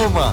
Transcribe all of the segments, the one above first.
போமா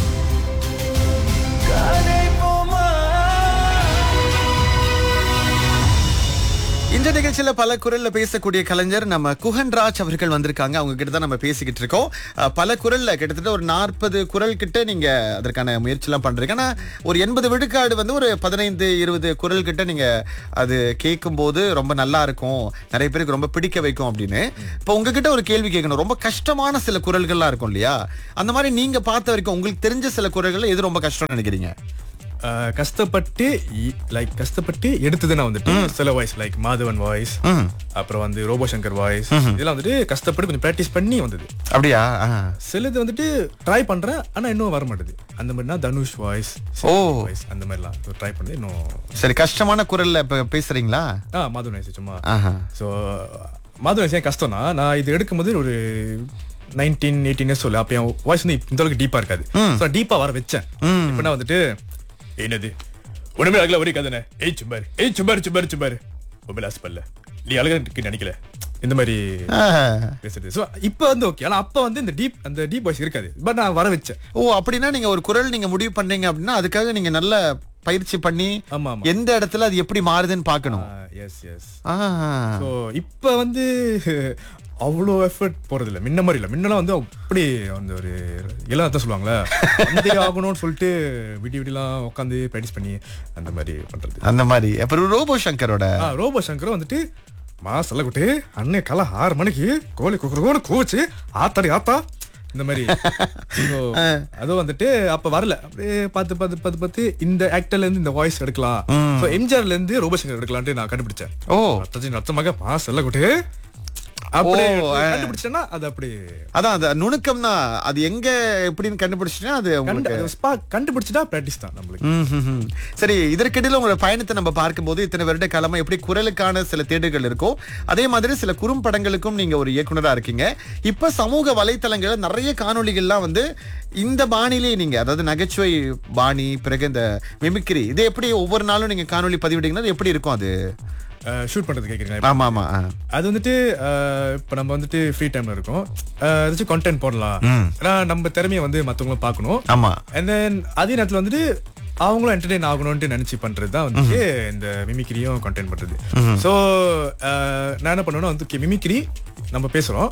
இந்த நிகழ்ச்சியில பல குரல்ல பேசக்கூடிய கலைஞர் நம்ம குஹன்ராஜ் அவர்கள் வந்திருக்காங்க அவங்க கிட்ட தான் நம்ம பேசிக்கிட்டு இருக்கோம் அஹ், பல குரல்ல கிட்டத்தட்ட ஒரு நாற்பது குரல் கிட்ட நீங்க அதற்கான முயற்சி எல்லாம் பண்றீங்க ஆனா ஒரு எண்பது விழுக்காடு வந்து ஒரு பதினைந்து இருபது குரல் கிட்ட நீங்க அது கேட்கும் போது ரொம்ப நல்லா இருக்கும் நிறைய பேருக்கு ரொம்ப பிடிக்க வைக்கும் அப்படின்னு இப்போ உங்ககிட்ட ஒரு கேள்வி கேட்கணும் ரொம்ப கஷ்டமான சில குரல்கள்லாம் இருக்கும் இல்லையா அந்த மாதிரி நீங்க பார்த்த வரைக்கும் உங்களுக்கு தெரிஞ்ச சில குரல்கள் எது ரொம்ப கஷ்டம்னு நினைக்கிறீங்க ஆஹ் கஷ்டப்பட்டு லைக் கஷ்டப்பட்டு எடுத்ததுன்னா வந்துட்டு சில வாய்ஸ் லைக் மாதவன் வாய்ஸ் ம். அப்புறம் வந்து ரோபோ சங்கர் வாய்ஸ் இதெல்லாம் வந்துட்டு கஷ்டப்பட்டு கொஞ்சம் ப்ராக்டிஸ் பண்ணி வந்தது அப்படியா ஆ. சிலது வந்துட்டு ட்ரை பண்றேன் ஆனா இன்னும் வர மாட்டேது அந்த மாதிரினா தனுஷ் வாய்ஸ் ஓ. வாய்ஸ் அந்த மாதிரிலாம் ட்ரை பண்ணி இன்னும் சரி கஷ்டமான குரல்ல இப்ப பேசுறீங்களா ஆ மாதவன் வாய்ஸ் சும்மா ஆஹா ஸோ மாதவன் வாய்ஸ் ஏன் கஷ்டம்னா நான் இது எடுக்கும்போது ஒரு நைன்டீன் எயிட்டீன் இயர்ஸ் சொல்லு அப்போ என் வாய்ஸ் வந்து இந்த அளவுக்கு டீப்பா இருக்காது ஸோ டீப்பா வர வச்சேன் இப்போ நான் வந்துட்டு என்னது ஒண்ணுமே அழகல ஒரே கதனை ஏய் சும்பாரு ஏய் சும்பாரு சும்பாரு சும்பாரு மொபைல் ஹாஸ்பிட்டல்ல நீ அழகா இருக்கு நினைக்கல இந்த மாதிரி ஆஹா. பேசுறது ஸோ இப்போ வந்து ஓகே ஆனா அப்ப வந்து இந்த டீப் அந்த டீப் வாய்ஸ் இருக்காது பட் நான் வர வச்சேன் ஓ அப்படின்னா நீங்க ஒரு குரல் நீங்க முடிவு பண்றீங்க அப்படின்னா அதுக்காக நீங்க நல்ல பயிற்சி பண்ணி ஆமா ஆமா எந்த இடத்துல அது எப்படி மாறுதுன்னு பார்க்கணும் எஸ் எஸ் ஆஹா. ஸோ இப்போ வந்து அவ்வளோ எஃபர்ட் போறது இல்ல முன்ன மாதிரி இல்ல முன்னெல்லாம் வந்து அப்படி அந்த ஒரு எல்லாம் தான் சொல்லுவாங்களே வந்தே ஆகணும்னு சொல்லிட்டு விடி விடிலாம் உட்காந்து ப்ராக்டிஸ் பண்ணி அந்த மாதிரி பண்றது அந்த மாதிரி அப்புறம் ரோபோ சங்கரோட ஆ ரோபோ சங்கர் வந்துட்டு மா சொல்லக்கூட்டு அன்னை காலை ஆறு மணிக்கு கோழி குக்குறோன்னு கூவச்சு ஆத்தாடி ஆத்தா இந்த மாதிரி So, அதுவும் வந்துட்டு அப்ப வரல அப்படியே பார்த்து பார்த்து பார்த்து பார்த்து இந்த ஆக்டர்ல இருந்து இந்த வாய்ஸ் எடுக்கலாம் ஸோ எம்ஜிஆர்ல இருந்து ரோபோ சங்கர் எடுக்கலான்ட்டு நான் கண்டுபிடிச்சேன் ஓ ரத்தத்தின் ரத்தமாக மா சொல்லக்கூட்டு அப்படியே ஓ, ஆ. கண்டுபிடிச்சேன்னா அது அப்படி அதான் அந்த நுணுக்கம் தான் அது எங்க எப்படின்னு கண்டுபிடிச்சுன்னா அது உங்களுக்கு கண்டு ஸ்பாட் கண்டுபிடிச்சிட்டா ப்ராக்டிஸ் தான் நம்மளுக்கு ம், ம், ம். சரி இதற்கிடையில உங்களோட பயணத்தை நம்ம பார்க்கும்போது இத்தனை வருட காலமா எப்படி குரலுக்கான சில தேடுகள் இருக்கும் அதே மாதிரி சில குறும்படங்களுக்கும் நீங்க ஒரு இயக்குனரா இருக்கீங்க இப்ப சமூக வலைத்தளங்கள்ல நிறைய காணொளிகள்லாம் வந்து இந்த பாணியிலே நீங்க அதாவது நகைச்சுவை பாணி பிறகு இந்த மிமிக்ரி இது எப்படி ஒவ்வொரு நாளும் நீங்க காணொளி பதிவிட்டீங்கன்னா அது எப்படி இருக்கும் அது ஷூட் பண்றது கேக்குறீங்களா ஆமா ஆமா ஆ. அது வந்துட்டு அஹ், இப்ப நம்ம வந்துட்டு ஃப்ரீ டைம்ல இருக்கோம் அஹ், ஏதாச்சும் கண்டென்ட் போடலாம் ஏன்னா நம்ம திறமையை வந்து மத்தவங்களும் பார்க்கணும் ஆமா அண்ட் தென் அதே நேரத்துல வந்துட்டு அவங்களும் என்டர்டெயின் ஆகணும்னு நினைச்சு பண்றது தான் வந்துட்டு இந்த மிமிக்ரியும் கண்டென்ட் பண்றது ஸோ நான் என்ன பண்ணுவேன்னா வந்து மிமிக்ரி நம்ம பேசுறோம்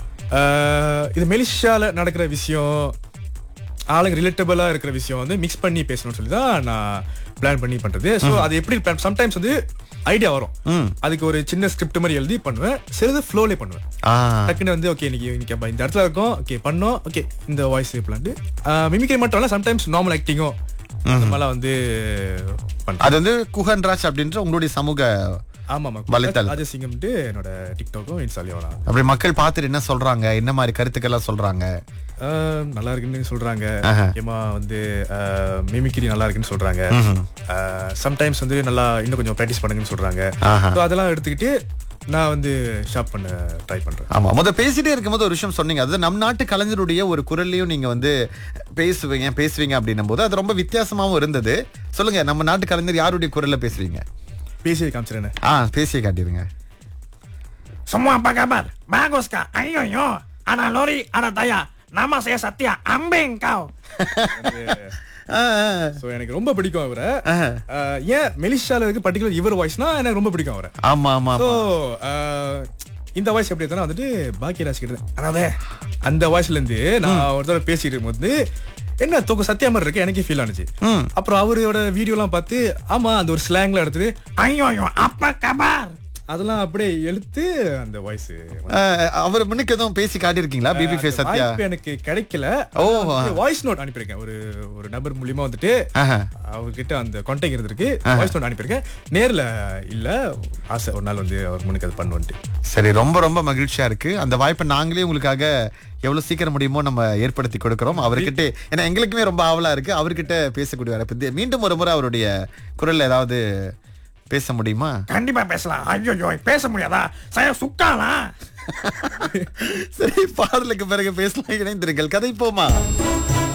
அஹ், இது மெலிஷால நடக்கிற விஷயம் ஆளுங்க ரிலேட்டபிளா இருக்கிற விஷயம் வந்து மிக்ஸ் பண்ணி பேசணும்னு சொல்லி தான் நான் பிளான் பண்ணி பண்றது ஸோ அது எப்படி சம்டைம்ஸ் வந்து ஐடியா வரும் அதுக்கு ஒரு சின்ன ஸ்கிரிப்ட் மாதிரி எழுதி பண்ணுவேன் சிறிது ஃப்ளோலே பண்ணுவேன் ஆ டக்குன்னு வந்து ஓகே இன்னைக்கு இன்னைக்கு அப்ப இந்த இடத்துல இருக்கோம் ஓகே பண்ணோம் ஓகே இந்த வாய்ஸ் பிளான் மிமிக்ரி மட்டும் இல்ல சம்டைம்ஸ் நார்மல் ஆக்டிங்கும் அந்த மாதிரிலாம் வந்து பண்றேன் அது வந்து குஹன்ராஜ் அப்படின்ற உங்களுடைய சமூக ஆமா ஆமா வலைத்தளம். அது சிங்கம்ட்டு என்னோட டிக்டாக்கும் இன்ஸ்டாலையும் நான் அப்படி மக்கள் பார்த்துட்டு என்ன சொல்றாங்க என்ன மாதிரி கருத்துக்கள்லாம் சொல்றாங்க ஆஹ், நல்லா இருக்குன்னு சொல்றாங்க ஆஹா. முக்கியமா வந்து மிமிக்ரி நல்லா இருக்குன்னு சொல்றாங்க சம்டைம்ஸ் வந்து நல்லா இன்னும் கொஞ்சம் ப்ராக்டிஸ் பண்ணுங்கன்னு சொல்றாங்க ஆஹா. So அதெல்லாம் எடுத்துக்கிட்டு நான் வந்து ஷாப் பண்ண ட்ரை பண்றேன் ஆமா முத பேசிட்டே இருக்கும்போது ஒரு விஷயம் சொன்னீங்க அது நம் நாட்டு கலைஞருடைய ஒரு குரல்லையும் நீங்க வந்து பேசுவீங்க பேசுவீங்க அப்படின்னும் போது அது ரொம்ப வித்தியாசமாவும் இருந்தது சொல்லுங்க நம்ம நாட்டு கலைஞர் யாருடைய குரல்ல பேசுவீங்க பேசி காமிச்சிருந்தேன் ஆ பேசியே காட்டிடுங்க Semua apa kabar? Bagus kak? Ayo yo. Ana Lori, Ana Daya. Nama saya Satya. Ambeng kau. ஆ, ஆ. ஸோ எனக்கு ரொம்ப பிடிக்கும் அவரை ஆஹா. ஆஹ், ஏன் மெலிஷால இருக்கு பர்டிகுலர் இவர் வாய்ஸ்னா எனக்கு ரொம்ப பிடிக்கும் அவரை ஆமா ஆமா ஸோ ஆமா. இந்த வாய்ஸ் எப்படி இருந்தாலும் வந்துட்டு பாக்கியராஜ் கிட்ட இருந்து, அதாவது அந்த வாய்ஸ்ல இருந்து நான் ஒரு தடவை பேசிட்டு இருக்கும்போது என்ன தூக்கம் சத்தியா மாதிரி இருக்கு எனக்கே ஃபீல் ஆனிச்சு அப்புறம் அவரோட வீடியோலாம் பார்த்து ஆமா அந்த ஒரு ஸ்லாங்ல எடுத்தது Ayo yo. Apa kabar? அதெல்லாம் அப்படியே எழுத்து அந்த வாய்ஸ் ஆ, அவர் முன்னுக்கு எதுவும் பேசி காட்டியிருக்கீங்களா பிபி ஃபேஸ் சத்யா எனக்கு கிடைக்கல ஓ. வாய்ஸ் நோட் அனுப்பியிருக்கேன் ஒரு ஒரு நபர் மூலியமா வந்துட்டு ஆஹா. அவர்கிட்ட அந்த கான்டாக்ட் இருந்திருக்கு வாய்ஸ் நோட் அனுப்பியிருக்கேன் நேர்ல இல்ல ஆசை ஒரு நாள் வந்து அவர் முன்னுக்கு அது பண்ணுவோன்ட்டு சரி ரொம்ப ரொம்ப மகிழ்ச்சியா இருக்கு அந்த வாய்ப்பை நாங்களே உங்களுக்காக எவ்வளவு சீக்கிரம் முடியுமோ நம்ம ஏற்படுத்தி கொடுக்கிறோம் அவர்கிட்ட ஏன்னா எங்களுக்குமே ரொம்ப ஆவலா இருக்கு அவர்கிட்ட பேசக்கூடிய வாய்ப்பு இது மீண்டும் ஒரு முறை அவருடைய குரல்ல ஏதாவது பேச முடியுமா Kandipah பேசலாம் ஐயோ யோ பேச முடியாதா saya suka lah சரி பாடலுக்கு பிறகு பேசலாம் இணைந்திருங்கள் கதை போமா